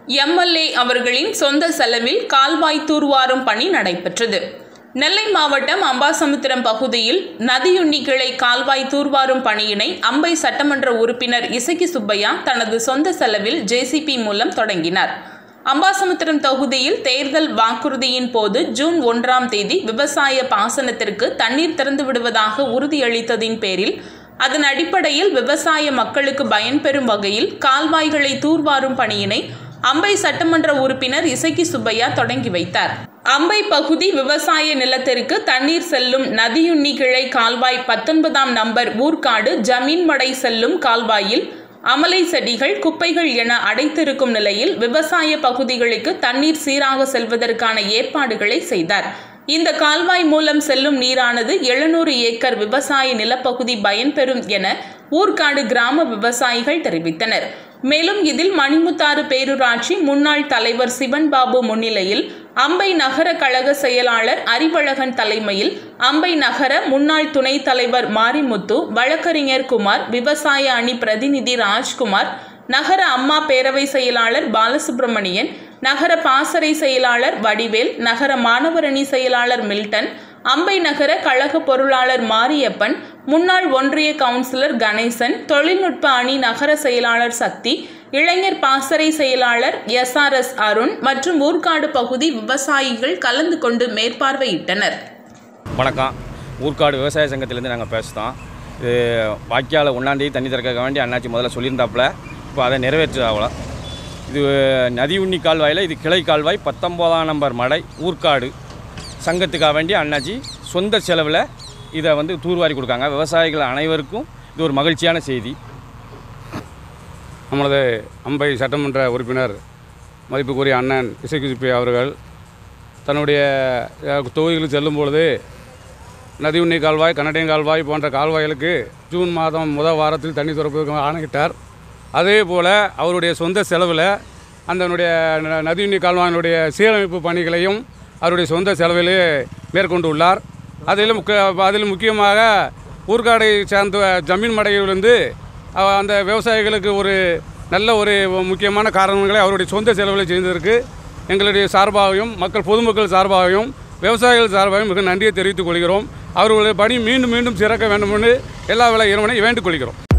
MLA அவர்களின் சொந்த செலவில் கால்வாய் தூர்வாரும் பணி நடைபெற்றது நெல்லை மாவட்டம் அம்பாசமுத்திரம் பகுதியில் நதியுண்ணி கிளை கால்வாய் தூர்வாரும் பணியினை அம்பை சட்டமன்ற உறுப்பினர் இசக்கி சுப்பையா தனது சொந்த செலவில் ஜேசிபி மூலம் தொடங்கினார் அம்பாசமுத்திரம் தொகுதியில் தேர்தல் வாக்குறுதியின் போது ஜூன் ஒன்றாம் தேதி விவசாய பாசனத்திற்கு தண்ணீர் திறந்து விடுவதாக உறுதியளித்ததின் பேரில் அதன் அடிப்படையில் விவசாய மக்களுக்கு பயன்பெறும் வகையில் கால்வாய்களை தூர்வாரும் பணியினை அம்பை சட்டமன்ற உறுப்பினர் இசக்கி சுப்பையா தொடங்கி வைத்தார் அம்பை பகுதி விவசாய நிலத்திற்கு தண்ணீர் செல்லும் நதியுண்ணி கிளை கால்வாய் பத்தொன்பதாம் நம்பர் ஊர்காடு ஜமீன் மடை செல்லும் கால்வாயில் அமலை செடிகள் குப்பைகள் என அடைத்திருக்கும் நிலையில் விவசாய பகுதிகளுக்கு தண்ணீர் சீராக செல்வதற்கான ஏற்பாடுகளை செய்தார் இந்த கால்வாய் மூலம் செல்லும் நீரானது எழுநூறு ஏக்கர் விவசாய நிலப்பகுதி பயன்பெறும் என ஊர்காடு கிராம விவசாயிகள் தெரிவித்தனர் மேலும் இதில் மணிமுத்தாறு பேரூராட்சி முன்னாள் தலைவர் சிவன் பாபு முன்னிலையில் அம்பை நகர கழக செயலாளர் அறிவழகன் தலைமையில் அம்பை நகர முன்னாள் துணைத் தலைவர் மாரிமுத்து வழக்கறிஞர் குமார் விவசாய அணி பிரதிநிதி ராஜ்குமார் நகர அம்மா பேரவை செயலாளர் பாலசுப்பிரமணியன் நகர பாசறை செயலாளர் வடிவேல் நகர மாணவரணி செயலாளர் மில்டன் அம்பை நகர கழக பொருளாளர் மாரியப்பன் முன்னாள் ஒன்றிய கவுன்சிலர் கணேசன் தொழில்நுட்ப அணி நகர செயலாளர் சக்தி இளைஞர் பாசறை செயலாளர் எஸ் ஆர் எஸ் அருண் மற்றும் ஊர்காடு பகுதி விவசாயிகள் கலந்து கொண்டு மேற்பார்வையிட்டனர் வணக்கம் ஊர்க்காடு விவசாய சங்கத்திலேருந்து நாங்கள் பேசுகிறோம் இது வாய்க்கால ஒன்றாந்தேதி தண்ணி திறக்க வேண்டி அண்ணாச்சி முதல்ல சொல்லியிருந்தாப்புல இப்போ அதை நிறைவேற்றாவல இது நதி உண்ணி கால்வாயில் இது கிளை கால்வாய் பத்தொம்போதாம் நம்பர் மடை ஊர்க்காடு சங்கத்துக்காக வேண்டி அண்ணாச்சி சொந்த செலவில் இதை வந்து தூர்வாரி கொடுக்காங்க விவசாயிகள் அனைவருக்கும் இது ஒரு மகிழ்ச்சியான செய்தி நமது அம்பை சட்டமன்ற உறுப்பினர் மதிப்புக்குரிய அண்ணன் இசைக்குசிப்பி அவர்கள் தன்னுடைய அஹ், தொகுதிகளுக்கு செல்லும் பொழுது நதி உண்ணி கால்வாய் கன்னடியன் கால்வாய் போன்ற கால்வாய்களுக்கு ஜூன் மாதம் முதல் வாரத்தில் தண்ணி திறப்பதற்கு ஆணையிட்டார் அதே போல் அவருடைய சொந்த செலவில் அந்தனுடைய ந- நதி உண்ணி கால்வாயினுடைய சீரமைப்பு பணிகளையும் அவருடைய சொந்த செலவிலே மேற்கொண்டு உள்ளார் அதிலும் முக்க- அதில் முக்கியமாக ஊர்காடை சார்ந்த ஜமீன் மடையிலிருந்து அவ- அந்த விவசாயிகளுக்கு ஒரு நல்ல ஒரு முக்கியமான காரணங்களை அவருடைய சொந்த செலவில் செய்ததற்கு எங்களுடைய சார்பாகவும் மக்கள் பொதுமக்கள் சார்பாகவும் விவசாயிகள் சார்பாகவும் மிக நன்றியை தெரிவித்துக் கொள்கிறோம் அவர்களுடைய பணி மீண்டும் மீண்டும் சிறக்க வேண்டும் என்று எல்லா விலை இறைவனை வேண்டிக் கொள்கிறோம்